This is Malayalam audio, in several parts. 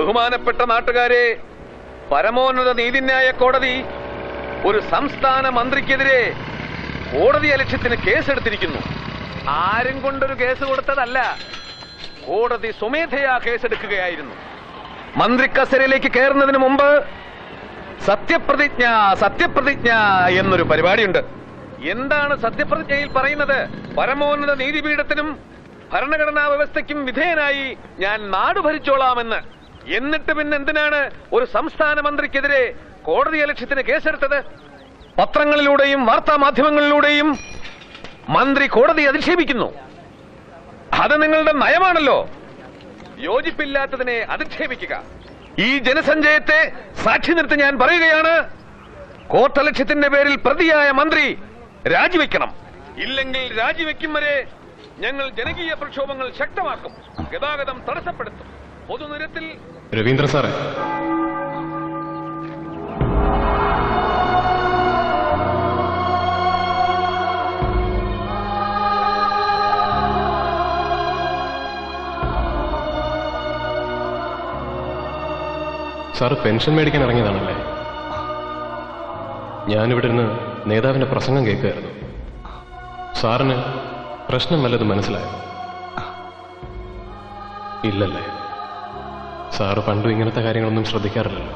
ബഹുമാനപ്പെട്ട നാട്ടുകാരെ പരമോന്നത നീതിന്യായ കോടതി ഒരു സംസ്ഥാന മന്ത്രിക്കെതിരെ കോടതി ലക്ഷ്യത്തിന് കേസെടുത്തിരിക്കുന്നു ആരും കൊണ്ടൊരു കേസ് കൊടുത്തതല്ല കോടതി സ്വമേധയാ കേസെടുക്കുകയായിരുന്നു മന്ത്രി കസേരയിലേക്ക് കയറുന്നതിന് മുമ്പ് സത്യപ്രതിജ്ഞ സത്യപ്രതിജ്ഞ എന്നൊരു പരിപാടിയുണ്ട് എന്താണ് സത്യപ്രതിജ്ഞയിൽ പറയുന്നത് പരമോന്നത നീതിപീഠത്തിനും ഭരണഘടനാ വ്യവസ്ഥയ്ക്കും വിധേയനായി ഞാൻ നാട് ഭരിച്ചോളാമെന്ന് എന്നിട്ട് പിന്നെ എന്തിനാണ് ഒരു സംസ്ഥാന മന്ത്രിക്കെതിരെ കോടതി ലക്ഷ്യത്തിന് കേസെടുത്തത് പത്രങ്ങളിലൂടെയും വാർത്താ മാധ്യമങ്ങളിലൂടെയും മന്ത്രി കോടതി അധിക്ഷേപിക്കുന്നു അത് നിങ്ങളുടെ നയമാണല്ലോ യോജിപ്പില്ലാത്തതിനെ അധിക്ഷേപിക്കുക ഈ ജനസഞ്ചയത്തെ സാക്ഷി നിർത്തി ഞാൻ പറയുകയാണ് കോർട്ടലക്ഷ്യത്തിന്റെ പേരിൽ പ്രതിയായ മന്ത്രി രാജിവെക്കണം ഇല്ലെങ്കിൽ രാജിവെക്കും വരെ ഞങ്ങൾ ജനകീയ പ്രക്ഷോഭങ്ങൾ ശക്തമാക്കും ഗതാഗതം തടസ്സപ്പെടുത്തും പൊതുനിരത്തിൽ രവീന്ദ്ര സാറേ സാറ് പെൻഷൻ മേടിക്കാൻ ഇറങ്ങിയതാണല്ലേ ഞാനിവിടെ ഇരുന്ന് നേതാവിന്റെ പ്രസംഗം കേൾക്കുകയായിരുന്നു സാറിന് പ്രശ്നം വല്ലതും മനസ്സിലായോ ഇല്ലല്ലേ സാറ് പണ്ടും ഇങ്ങനത്തെ കാര്യങ്ങളൊന്നും ശ്രദ്ധിക്കാറില്ലല്ലോ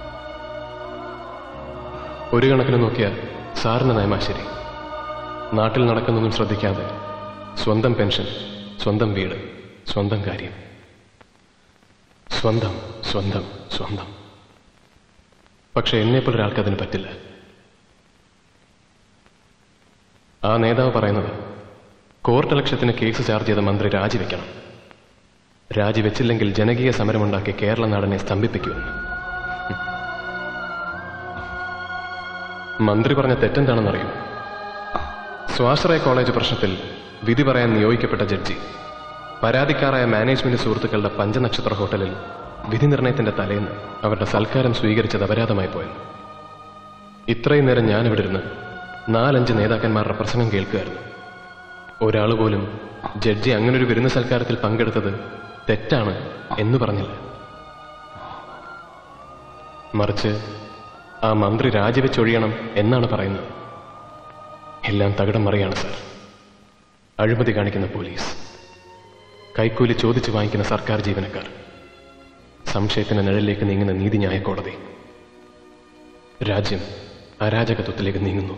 ഒരു കണക്കിന് നോക്കിയാൽ സാറിന് നയമാ ശരി നാട്ടിൽ നടക്കുന്നൊന്നും ശ്രദ്ധിക്കാതെ സ്വന്തം പെൻഷൻ സ്വന്തം വീട് സ്വന്തം കാര്യം സ്വന്തം സ്വന്തം സ്വന്തം പക്ഷെ എന്നെപ്പോലെ ഒരാൾക്ക് അതിന് പറ്റില്ല ആ നേതാവ് പറയുന്നത് കോർട്ട് ലക്ഷ്യത്തിന് കേസ് ചാർജ് ചെയ്ത മന്ത്രി രാജിവെക്കണം രാജിവെച്ചില്ലെങ്കിൽ ജനകീയ സമരമുണ്ടാക്കി കേരള നാടിനെ സ്തംഭിപ്പിക്കുമെന്ന് മന്ത്രി പറഞ്ഞ തെറ്റെന്താണെന്നറിയോ സ്വാശ്രയ കോളേജ് പ്രശ്നത്തിൽ വിധി പറയാൻ നിയോഗിക്കപ്പെട്ട ജഡ്ജി പരാതിക്കാരായ മാനേജ്മെന്റ് സുഹൃത്തുക്കളുടെ പഞ്ചനക്ഷത്ര ഹോട്ടലിൽ വിധി നിർണയത്തിന്റെ തലേന്ന് അവരുടെ സൽക്കാരം സ്വീകരിച്ചത് അപരാധമായി പോയെന്ന് ഇത്രയും നേരം ഞാനിവിടെ ഇരുന്ന് നാലഞ്ച് നേതാക്കന്മാരുടെ പ്രസംഗം കേൾക്കുകയായിരുന്നു ഒരാൾ പോലും ജഡ്ജി അങ്ങനൊരു വിരുന്ന് സൽക്കാരത്തിൽ പങ്കെടുത്തത് തെറ്റാണ് എന്ന് പറഞ്ഞില്ല മറിച്ച് ആ മന്ത്രി രാജിവെച്ചൊഴിയണം എന്നാണ് പറയുന്നത് എല്ലാം തകിടം മറിയാണ് സാർ അഴിമതി കാണിക്കുന്ന പോലീസ് കൈക്കൂലി ചോദിച്ചു വാങ്ങിക്കുന്ന സർക്കാർ ജീവനക്കാർ സംശയത്തിന്റെ നിഴലിലേക്ക് നീങ്ങുന്ന നീതിന്യായ കോടതി രാജ്യം അരാജകത്വത്തിലേക്ക് നീങ്ങുന്നു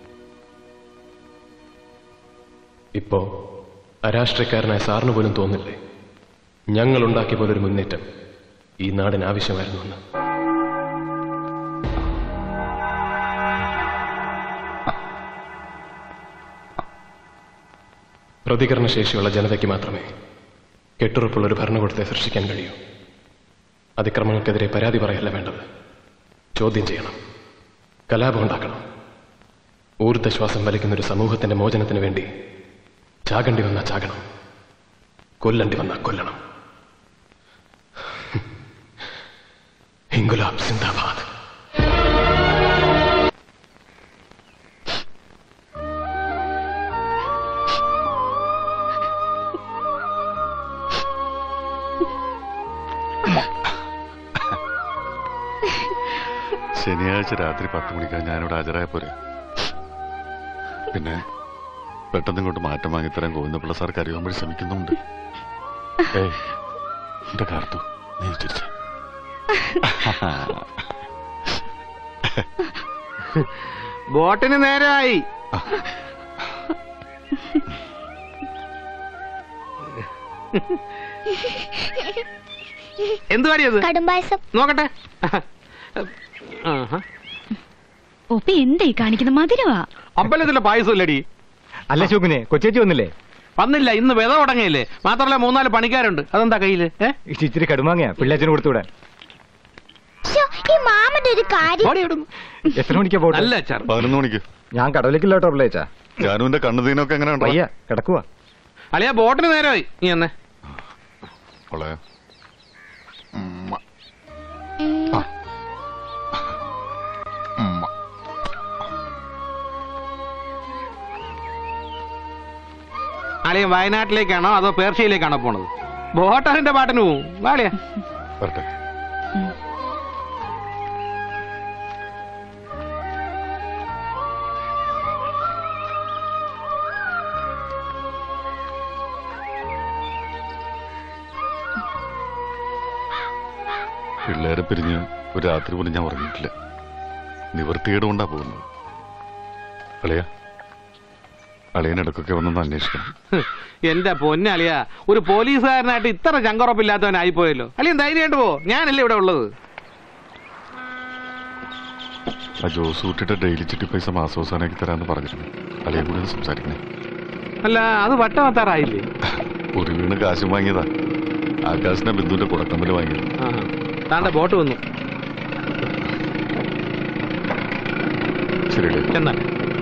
ഇപ്പോ അരാഷ്ട്രീയക്കാരനായ സാറിന് പോലും തോന്നില്ലേ ഞങ്ങൾ ഉണ്ടാക്കിയ പോലൊരു മുന്നേറ്റം ഈ നാടിന് ആവശ്യമായിരുന്നുവെന്ന് പ്രതികരണശേഷിയുള്ള ജനതയ്ക്ക് മാത്രമേ കെട്ടുറപ്പുള്ള ഒരു ഭരണകൂടത്തെ സൃഷ്ടിക്കാൻ കഴിയൂ അതിക്രമങ്ങൾക്കെതിരെ പരാതി പറയല്ല വേണ്ടത് ചോദ്യം ചെയ്യണം കലാപം ഉണ്ടാക്കണം ഊർദ്ധശ്വാസം വലിക്കുന്ന ഒരു സമൂഹത്തിന്റെ മോചനത്തിന് വേണ്ടി ചാകണ്ടി വന്ന ചാകണം കൊല്ലണ്ടി വന്ന കൊല്ലണം ഇൻഗുലാബ് സിന്ദാബാദ് ശനിയാഴ്ച രാത്രി പത്ത് മണിക്കാണ് ഞാനിവിടെ ഹാജരായ പോരെ പിന്നെ പെട്ടെന്ന് ഇങ്ങോട്ട് മാറ്റം വാങ്ങിത്തരാൻ ഗോവിന്ദപിള്ള സാർ കരുവാൻ വഴി ശ്രമിക്കുന്നുണ്ട് ഏയ് എന്റെ കാർത്തു നീ ചിരിച്ച ബോട്ടിന് നേരമായി എന്ത് പാടിയത് കടുംപായസം നോക്കട്ടെ ആഹാ. ഒപ്പ എന്തായി കാണിക്കുന്ന മധുരവാ അമ്പലത്തിലെ പായസം ഇല്ലടി അല്ല ശോകുനെ കൊച്ചേച്ചി വന്നില്ലേ വന്നില്ല ഇന്ന് വിത തുടങ്ങിയില്ലേ മാത്രമല്ല മൂന്നാല് പണിക്കാരുണ്ട് അതെന്താ കയ്യില് ഏ ഇച്ചിരി കടുമാങ്ങയാ പിള്ളേച്ചന് കൊടുത്തുവിടാൻ ശ്ശോ, ഈ മാമന്റെ ഒരു കാര്യം ഓടി വിടുന്നു. എത്ര മണിക്കാ പോട്ടെ നല്ല അച്ചാർ പതിനൊന്ന് മണിക്ക് ഞാൻ കടവിലേക്കില്ല കേട്ടോ പിള്ളേച്ച ജാനുവിന്റെ കണ്ണുതീനൊക്കെ എങ്ങനെ ഉണ്ടോ വയ്യ കിടക്കുവാ അളിയാ ബോട്ടിന് നേരമായി നീ എന്നെ കൊള്ളായോ ഉമ്മ. ഉം, ഉമ്മ. അളിയൻ വയനാട്ടിലേക്കാണോ അതോ പേർഷ്യയിലേക്കാണോ പോണത് ബോട്ടറിന്റെ പാട്ടിന് പോവും വാളിയാ വരട്ടെ പിള്ളേരെ പിരിഞ്ഞ് ഒരു രാത്രി പോലും ഞാൻ ഉറങ്ങിയിട്ടില്ല നിവൃത്തികേട് കൊണ്ടാ പോകുന്നത് അളിയ അളിയനിടക്കൊക്കെ വന്നൊന്ന് അന്വേഷിക്കണം ഹ്, എന്റെ പൊന്നളിയ ഒരു പോലീസുകാരനായിട്ട് ഇത്ര ചങ്കുറപ്പില്ലാത്തവനായിപ്പോയല്ലോ അളിയൻ ധൈര്യമായിട്ട് പോ ഞാനല്ലേ ഇവിടെ ഉള്ളത് ആ ജോസ് കുട്ടിയുടെ ഡെയിലി ചിട്ടി പൈസ മാസവസാനാക്കി തരാമെന്ന് പറഞ്ഞിട്ടുണ്ട് അളിയെ കൂടി ഒന്ന് സംസാരിക്കണേ അല്ല അത് വട്ടമെത്താറായില്ലേ ഒരു വീണ് കാശും വാങ്ങിയതാ ആകാശിനെ ബിന്ദുവിന്റെ കുടക്കമ്പല് വാങ്ങിയത് ആഹാ. താണ്ടെ ബോട്ട് വന്നു ശരിയല്ലേ ചെന്നാൽ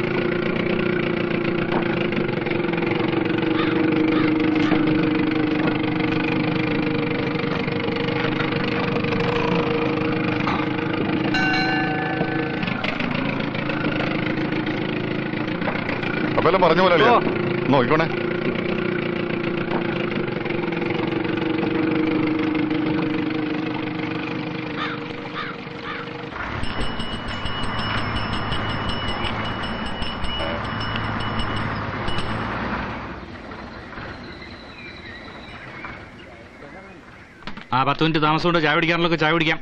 അപ്പൊ എല്ലാം പറഞ്ഞ പോലെ അളിയാ ഓ. നോക്കിക്കോണേ ആ പത്ത് മിനിറ്റ് താമസം കൊണ്ട് ചായ പിടിക്കാറുള്ളൊക്കെ ചായ പിടിക്കാം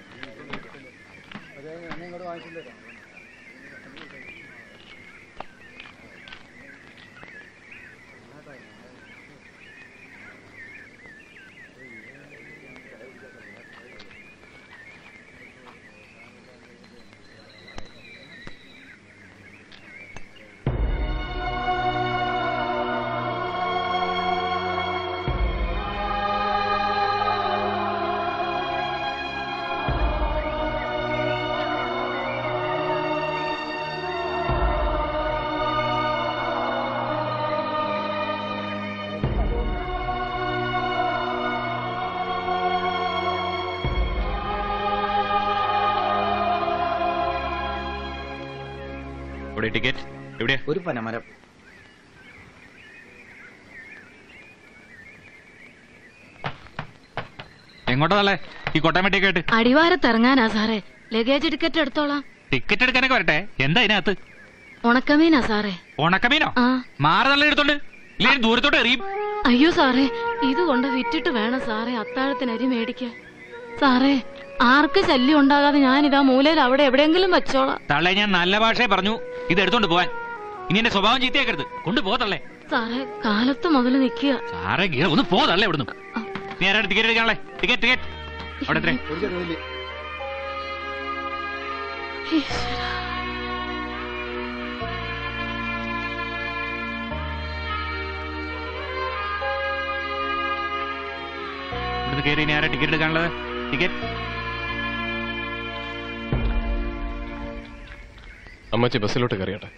ഇവിടെ ടിക്കറ്റ് എവിടെയാ ഒരു പനമരം എങ്ങോട്ടാ തള്ളേ ഈ കൊട്ടമട്ടിയൊക്കെ ആയിട്ട് അടിവാരത്തിറങ്ങാനാ സാറേ ലഗേജ് ടിക്കറ്റ് എടുത്തോളാം ടിക്കറ്റ് എടുക്കാനൊക്കെ വരട്ടെ എന്താ ഇതിനകത്ത് ഉണക്കമീനാ സാറേ ഉണക്കമീനോ ആ മാറി തള്ളി എടുത്തോണ്ട് ഇല്ലേ ദൂരത്തോട്ട് എറിയും അയ്യോ സാറേ ഇത് കൊണ്ട് വിറ്റിട്ട് വേണം സാറേ അത്താഴത്തിന് അരി മേടിക്കാൻ സാറേ ആർക്ക് ശല്യം ഉണ്ടാകാതെ ഞാനിതാ മൂലയിൽ അവിടെ എവിടെയെങ്കിലും വെച്ചോളാം തള്ളേ ഞാൻ നല്ല ഭാഷയെ പറഞ്ഞു ഇത് എടുത്തോണ്ട് പോവാൻ ഇനി എന്റെ സ്വഭാവം ചീത്തയാക്കരുത് കൊണ്ടുപോ തള്ളേ സാറേ കാലത്ത് മുതൽ നിൽക്കുക സാറേ ഗീറ ഒന്ന് പോ തള്ളേ ഇവിടുന്ന് നീ ആരാണ് ടിക്കറ്റ് എടുക്കാനുള്ളേ ടിക്കറ്റ് ടിക്കറ്റ് അവിടെ എത്രേ ഇവിടുന്ന് കയറി ഇനി ആരാ ടിക്കറ്റ് എടുക്കാനുള്ളത് ടിക്കറ്റ് അമ്മച്ചി ബസ്സിലോട്ട് കയറിയട്ടെ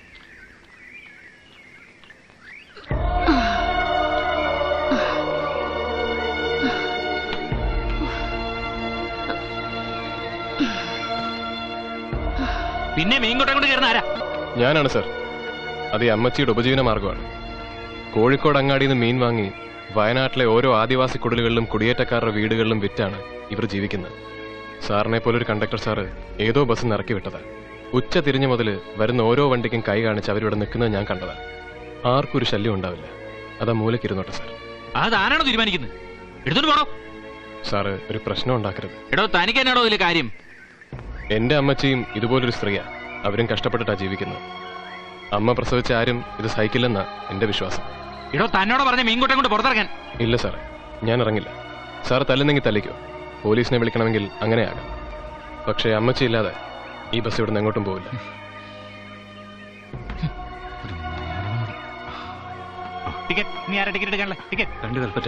പിന്നെ മീൻകോട്ടെ കൊണ്ട് കയറുന്ന ആരാ ഞാനാണ് സർ അത് ഈ അമ്മച്ചിയുടെ ഉപജീവന മാർഗമാണ് കോഴിക്കോട് അങ്ങാടിയിൽ നിന്ന് മീൻ വാങ്ങി വയനാട്ടിലെ ഓരോ ആദിവാസി കുടലുകളിലും കുടിയേറ്റക്കാരുടെ വീടുകളിലും വിറ്റാണ് ഇവർ ജീവിക്കുന്നത് സാറിനെ പോലൊരു കണ്ടക്ടർ സാറ് ഏതോ ബസ് നിറക്കി വിട്ടതാ ഉച്ച തിരിഞ്ഞു മുതൽ വരുന്ന ഓരോ വണ്ടിക്കും കൈ കാണിച്ച് അവരിവിടെ നിൽക്കുന്നത് ഞാൻ കണ്ടതാ ആർക്കും ഒരു ശല്യം ഉണ്ടാവില്ല അതാ മൂലക്കിരുന്നോട്ടെ സാർ അത് ആരാണോ തീരുമാനിക്കുന്നത് എടുത്തോണ്ട് പോണോ സാറ് ഒരു പ്രശ്നം ഉണ്ടാക്കരുത് എടോ തനിക്ക് എന്നാടോ ഇതിലെ കാര്യം എന്റെ അമ്മച്ചിയും ഇതുപോലൊരു സ്ത്രീയാ അവരും കഷ്ടപ്പെട്ടിട്ടാ ജീവിക്കുന്നത് അമ്മ പ്രസവിച്ച ആരും ഇത് സഹിക്കില്ലെന്നാ എന്റെ വിശ്വാസം എടോ തന്നോട് പറഞ്ഞ മീൻകോട്ടെ കൊണ്ട് പുറത്തിറങ്ങാൻ ഇല്ല സാറേ ഞാൻ ഇറങ്ങില്ല സാർ തല്ലുന്നെങ്കിൽ തല്ലിക്കോ പോലീസിനെ വിളിക്കണമെങ്കിൽ അങ്ങനെയാകാം പക്ഷേ അമ്മച്ചി ഇല്ലാതെ ഈ ബസ് ഇവിടുന്ന് എങ്ങോട്ടും പോവില്ല ടിക്കറ്റ് നീ ആരാ ടിക്കറ്റ് എടുക്കാനുള്ളേ ടിക്കറ്റ് രണ്ട് കൽപ്പറ്റ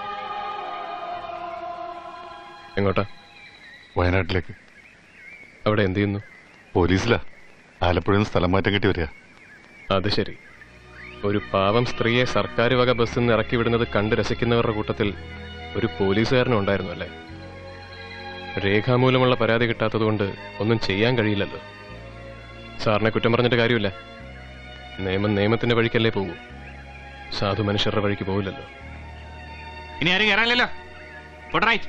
എങ്ങോട്ടാ വയനാട്ടിലേക്ക് അവിടെ എന്ത് ചെയ്യുന്നു പോലീസിലാ ആലപ്പുഴയിൽ നിന്ന് സ്ഥലം മാറ്റം കിട്ടി വരിക അത് ശരി ഒരു പാവം സ്ത്രീയെ സർക്കാർ വക ബസ്സിൽ നിന്ന് ഇറക്കി വിടുന്നത് കണ്ട് രസിക്കുന്നവരുടെ കൂട്ടത്തിൽ ഒരു പോലീസുകാരനും ഉണ്ടായിരുന്നു അല്ലേ രേഖാമൂലമുള്ള പരാതി കിട്ടാത്തതുകൊണ്ട് ഒന്നും ചെയ്യാൻ കഴിയില്ലല്ലോ സാറിനെ കുറ്റം പറഞ്ഞിട്ട് കാര്യമില്ല നിയമം നിയമത്തിന്റെ വഴിക്കല്ലേ പോകൂ സാധു മനുഷ്യരുടെ വഴിക്ക് പോകില്ലല്ലോ ഇനി ആരും കയറാനില്ലല്ലോ പോട്ടെ റൈറ്റ്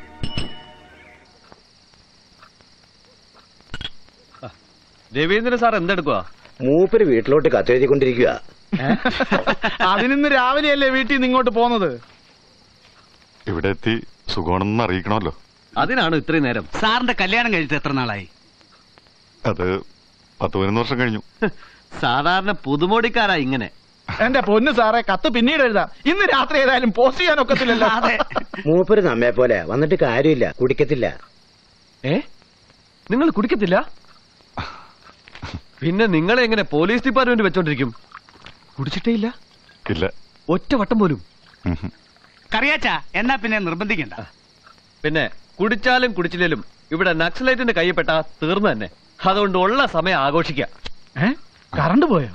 രവീന്ദ്രൻ സാർ എന്തെടുക്കുക മൂപ്പര് വീട്ടിലോട്ട് കത്തെഴുതിക്കൊണ്ടിരിക്കുക അതിനിന്ന് രാവിലെയല്ലേ വീട്ടിൽ നിന്ന് ഇങ്ങോട്ട് പോന്നത് ഇവിടെ എത്തി സുഖമാണെന്ന് അറിയിക്കണമല്ലോ അതിനാണ് ഇത്രയും നേരം സാറിന്റെ കല്യാണം കഴിച്ചിട്ട് എത്ര നാളായി അത് പത്ത് പതിനൊന്ന് വർഷം കഴിഞ്ഞു സാധാരണ പുതുമോടിക്കാരാ ഇങ്ങനെ എന്റെ പൊന്നു സാറേ കത്ത് പിന്നീട് എഴുതാം ഇന്ന് രാത്രി ഏതായാലും പോസ്റ്റ് ചെയ്യാൻ ഒക്കത്തില്ലല്ലോ അതെ മൂപ്പര് നമ്മെ പോലെ വന്നിട്ട് കാര്യമില്ല കുടിക്കത്തില്ല ഏ നിങ്ങൾ കുടിക്കത്തില്ല പിന്നെ നിങ്ങളെ എങ്ങനെ പോലീസ് ഡിപ്പാർട്ട്മെന്റ് വെച്ചോണ്ടിരിക്കും കുടിച്ചിട്ടേ ഇല്ല ഇല്ല ഒറ്റ വട്ടം പോലും ഉം ഹും. കറിയാച്ച എന്നാ പിന്നെ നിർബന്ധിക്കണ്ട പിന്നെ കുടിച്ചാലും കുടിച്ചില്ലേലും ഇവിടെ നക്സലൈറ്റിന്റെ കൈപ്പെട്ട തീർന്നു തന്നെ അതുകൊണ്ട് ഉള്ള സമയം ആഘോഷിക്കാം ഏ കറണ്ട് പോയോ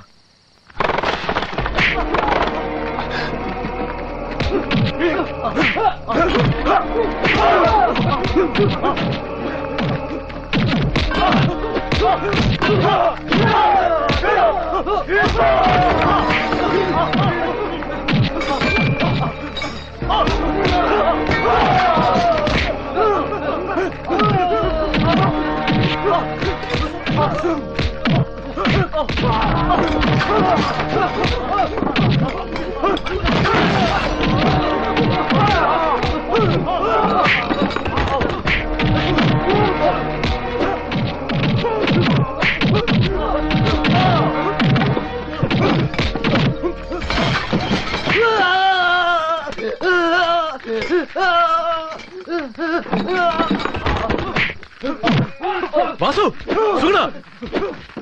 വാസു സുഗുണ